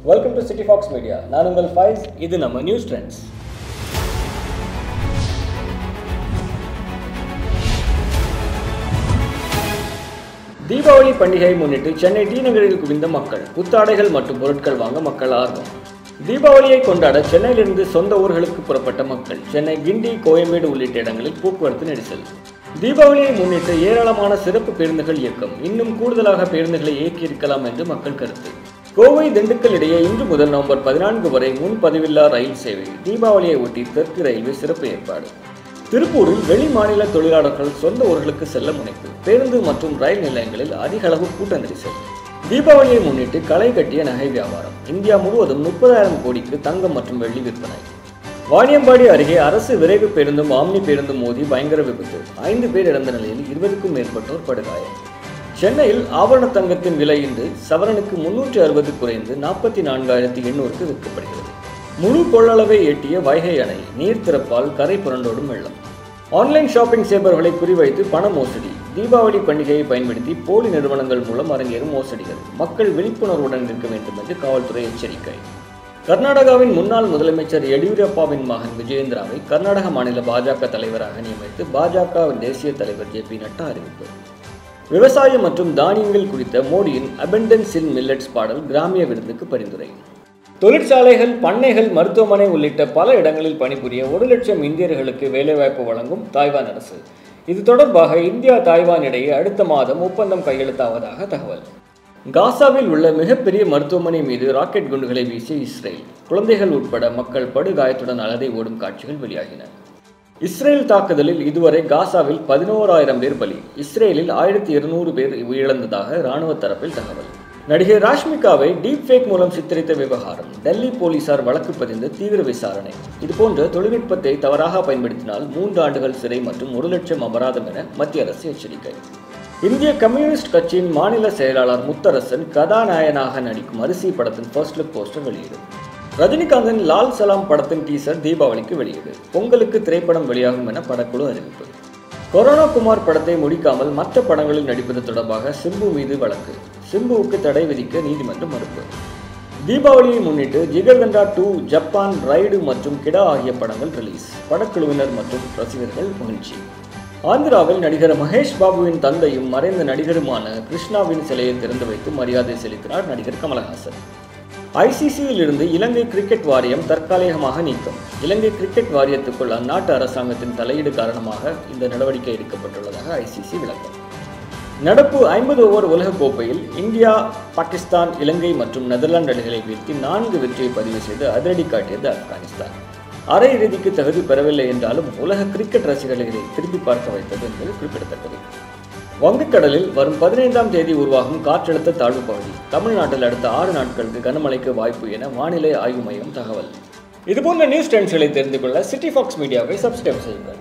welcome to City Fox media நான் உங்கள் ஃபைஸ் இது நம்ம நியூஸ் ட்ரெண்ட்ஸ் தீபாவளி பண்டிகையை முன்னிட்டு சென்னை டி நகரில் குவிந்த மக்கள் புத்தாடைகள் மற்றும் பொருட்கள் வாங்க மக்கள் ஆர்வம் தீபாவளியை கொண்டாட சென்னையிலிருந்து சொந்த ஊர்களுக்கு புறப்பட்ட மக்கள் சென்னை கிண்டி கோயம்பேடு உள்ளிட்ட இடங்களில் போக்குவரத்து நெரிசல் தீபாவளியை முன்னிட்டு ஏராளமான சிறப்பு பேருந்துகள் இயக்கம் இன்னும் கூடுதலாக பேருந்துகளை இயக்கியிருக்கலாம் என்று மக்கள் கருத்து கோவை திண்டுக்கல் இடையே இன்று முதல் நவம்பர் பதினான்கு வரை முன்பதிவில்லா ரயில் சேவை தீபாவளியை ஒட்டி தெற்கு ரயில்வே சிறப்பு ஏற்பாடு திருப்பூரில் வெளி மாநில தொழிலாளர்கள் சொந்த ஊர்களுக்கு செல்ல முனைப்பு பேருந்து மற்றும் ரயில் நிலையங்களில் அதிக அளவு கூட்ட நெரிசல் தீபாவளியை முன்னிட்டு களை கட்டிய நகை வியாபாரம் இந்தியா முழுவதும் முப்பதாயிரம் கோடிக்கு தங்கம் மற்றும் வெள்ளி விற்பனை வாணியம்பாடி அருகே அரசு விரைவு பேருந்தும் ஆம்னி பேருந்தும் மோதி பயங்கர விபத்து ஐந்து பேர் இறந்த நிலையில் இருபதுக்கும் மேற்பட்டோர் படுகாயம் சென்னையில் ஆபரண தங்கத்தின் விலை இன்று சவரனுக்கு முன்னூற்றி அறுபது குறைந்து நாற்பத்தி நான்காயிரத்தி எண்ணூறுக்கு விற்கப்படுகிறது முழு கொள்ளளவை எட்டிய வைகை அணை நீர் திறப்பால் கரை புரண்டோடும் வெள்ளம் ஆன்லைன் ஷாப்பிங் செய்பவர்களை குறிவைத்து பண மோசடி தீபாவளி பண்டிகையை பயன்படுத்தி போலி நிறுவனங்கள் மூலம் அரங்கேறும் மோசடிகள் மக்கள் விழிப்புணர்வுடன் இருக்க வேண்டும் என்று காவல்துறை எச்சரிக்கை கர்நாடகாவின் முன்னாள் முதலமைச்சர் எடியூரப்பாவின் மகன் விஜயேந்திராவை கர்நாடக மாநில பாஜக தலைவராக நியமித்து பாஜக தேசிய தலைவர் ஜே பி நட்டா அறிவிப்பு விவசாயம் மற்றும் தானியங்கள் குறித்த மோடியின் அபெண்டன்ஸ் இன் மில்லட்ஸ் பாடல் கிராமிய விருதுக்கு பரிந்துரை தொழிற்சாலைகள் பண்ணைகள் மருத்துவமனை உள்ளிட்ட பல இடங்களில் பணிபுரிய ஒரு லட்சம் இந்தியர்களுக்கு வேலைவாய்ப்பு வழங்கும் தாய்வான் அரசு இது தொடர்பாக இந்தியா தாய்வான் இடையே அடுத்த மாதம் ஒப்பந்தம் கையெழுத்தாவதாக தகவல் காசாவில் உள்ள மிகப்பெரிய மருத்துவமனை மீது ராக்கெட் குண்டுகளை வீசிய இஸ்ரேல் குழந்தைகள் உட்பட மக்கள் படுகாயத்துடன் அலறி ஓடும் காட்சிகள் வெளியாகின இஸ்ரேல் தாக்குதலில் இதுவரை காசாவில் பதினோராயிரம் பேர் பலி இஸ்ரேலில் ஆயிரத்தி இருநூறு பேர் உயிரிழந்ததாக இராணுவ தரப்பில் தகவல் நடிகை ராஷ்மிகாவை டீப் ஃபேக் மூலம் சித்தரித்த விவகாரம் டெல்லி போலீசார் வழக்கு பதிந்து தீவிர விசாரணை இதுபோன்ற தொழில்நுட்பத்தை தவறாக பயன்படுத்தினால் மூன்று ஆண்டுகள் சிறை மற்றும் ஒரு லட்சம் அபராதம் என மத்திய அரசு எச்சரிக்கை இந்திய கம்யூனிஸ்ட் கட்சியின் மாநில செயலாளர் முத்தரசன் கதாநாயகனாக நடிக்கும் அரிசி படத்தின் ஃபர்ஸ்ட் லுக் போஸ்டர் வெளியீடு ரஜினிகாந்தின் லால் சலாம் படத்தின் டீசர் தீபாவளிக்கு வெளியீடு பொங்கலுக்கு திரைப்படம் வெளியாகும் என படக்குழு அறிவிப்பு கொரோனா குமார் படத்தை முடிக்காமல் மற்ற படங்களில் நடிப்பது தொடர்பாக சிம்பு மீது வழக்கு சிம்புவுக்கு தடை விதிக்க நீதிமன்றம் மறுப்பு தீபாவளியை முன்னிட்டு ஜிகர்தண்டா டூ ஜப்பான் ரைடு மற்றும் கிடா ஆகிய படங்கள் ரிலீஸ் படக்குழுவினர் மற்றும் ரசிகர்கள் மகிழ்ச்சி ஆந்திராவில் நடிகர் மகேஷ் பாபுவின் தந்தையும் மறைந்த நடிகருமான கிருஷ்ணாவின் சிலையை திறந்து வைத்து மரியாதை செலுத்தினார் நடிகர் கமலஹாசன் ஐசிசியில் இருந்து இலங்கை கிரிக்கெட் வாரியம் தற்காலிகமாக நீக்கம் இலங்கை கிரிக்கெட் வாரியத்துக்குள் அந்நாட்டு அரசாங்கத்தின் தலையீடு காரணமாக இந்த நடவடிக்கை எடுக்கப்பட்டுள்ளதாக ஐசிசி விளக்கம் நடப்பு ஐம்பது ஓவர் உலகக்கோப்பையில் இந்தியா பாகிஸ்தான் இலங்கை மற்றும் நெதர்லாந்து அணிகளை வீழ்த்தி நான்கு வெற்றியை பதிவு செய்து அதிரடி காட்டியது ஆப்கானிஸ்தான் அரையிறுதிக்கு தகுதி பெறவில்லை என்றாலும் உலக கிரிக்கெட் ரசிகர்களை திரும்பி பார்க்க வைத்தது என்பது குறிப்பிடத்தக்கது வங்கக்கடலில் வரும் பதினைந்தாம் தேதி உருவாகும் காற்றழுத்த தாழ்வு பகுதி தமிழ்நாட்டில் அடுத்த ஆறு நாட்களுக்கு கனமழைக்கு வாய்ப்பு என வானிலை ஆய்வு மையம் தகவல் இதுபோன்ற நியூஸ் ட்ரெண்ட்ஸ்களை தெரிந்து கொள்ள சிட்டி ஃபாக்ஸ் மீடியாவை சப்ஸ்கிரைப் செய்யுங்கள்